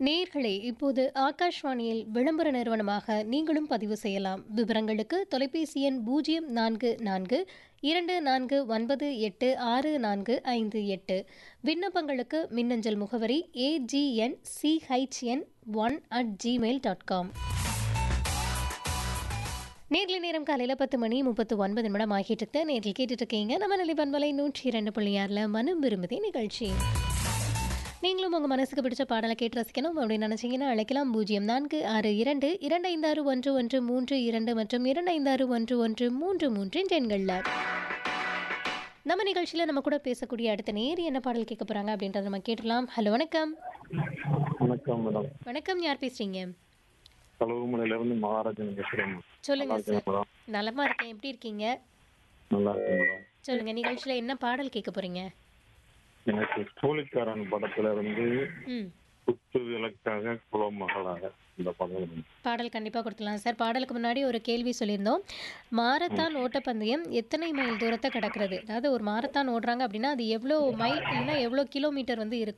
நேயர்களே இப்போது ஆகாஷ்வாணியில் விளம்பர நிறுவனமாக நீங்களும் பதிவு செய்யலாம் விவரங்களுக்கு தொலைபேசி எண் பூஜ்ஜியம் நான்கு நான்கு இரண்டு நான்கு ஒன்பது எட்டு ஆறு நான்கு ஐந்து எட்டு விண்ணப்பங்களுக்கு மின்னஞ்சல் முகவரி AGN CHN one at Gmail dot com நேர்ல நேரம் காலையில் பத்து மணி முப்பத்து ஒன்பது நிமிடம் ஆகிட்டு இருக்கு நேரில் கேட்டுட்டு இருக்கீங்க நம்ம நிலை பண்பலை நூற்றி இரண்டு புள்ளி ஆறில் மனம் விரும்புதே நிகழ்ச்சி நீங்களும் உங்கள் மனசுக்கு பிடிச்ச பாடலை கேட்டு ரசிக்கணும் அப்படின்னு நினச்சிங்கன்னா அழைக்கலாம் பூஜ்ஜியம் நான்கு ஆறு இரண்டு இரண்டு ஐந்து ஆறு ஒன்று ஒன்று மூன்று இரண்டு மற்றும் இரண்டு ஐந்து ஆறு ஒன்று ஒன்று மூன்று மூன்று என்ற எண்களில் நம்ம நிகழ்ச்சியில் நம்ம கூட பேசக்கூடிய அடுத்த நேர் என்ன பாடல் கேட்க போகிறாங்க அப்படின்றத நம்ம கேட்டலாம் ஹலோ வணக்கம் வணக்கம் மேடம் வணக்கம் யார் பேசுகிறீங்க கழுவுமலையில இருந்து மகாராஜன் பேசுறேன் சொல்லுங்க நல்லா இருக்கேன் சார் மேடம் நலமா இருக்கேன் எப்படி இருக்கீங்க நல்லா இருக்கேன் மேடம் சொல்லுங்க நிகழ்ச்சியில் என்ன பாடல் கேட்க போறீங்க எனக்கு கூலிக்காரன் படத்துல இருந்து ம் குத்து விளக்காக குலம் மகளாக இந்த படம் இருக்கு. பாடல் கண்டிப்பாக கொடுத்துலாம் சார் பாடலுக்கு முன்னாடி ஒரு கேள்வி சொல்லியிருந்தோம் மாரத்தான் ஓட்டப்பந்தயம் எத்தனை மைல் தூரத்தை கடக்கிறது அதாவது ஒரு மாரத்தான் ஓடுறாங்க அப்படின்னா அது எவ்வளோ மைல் இல்லைன்னா எவ்வளோ கிலோமீட்டர் வந்து இருக்கும்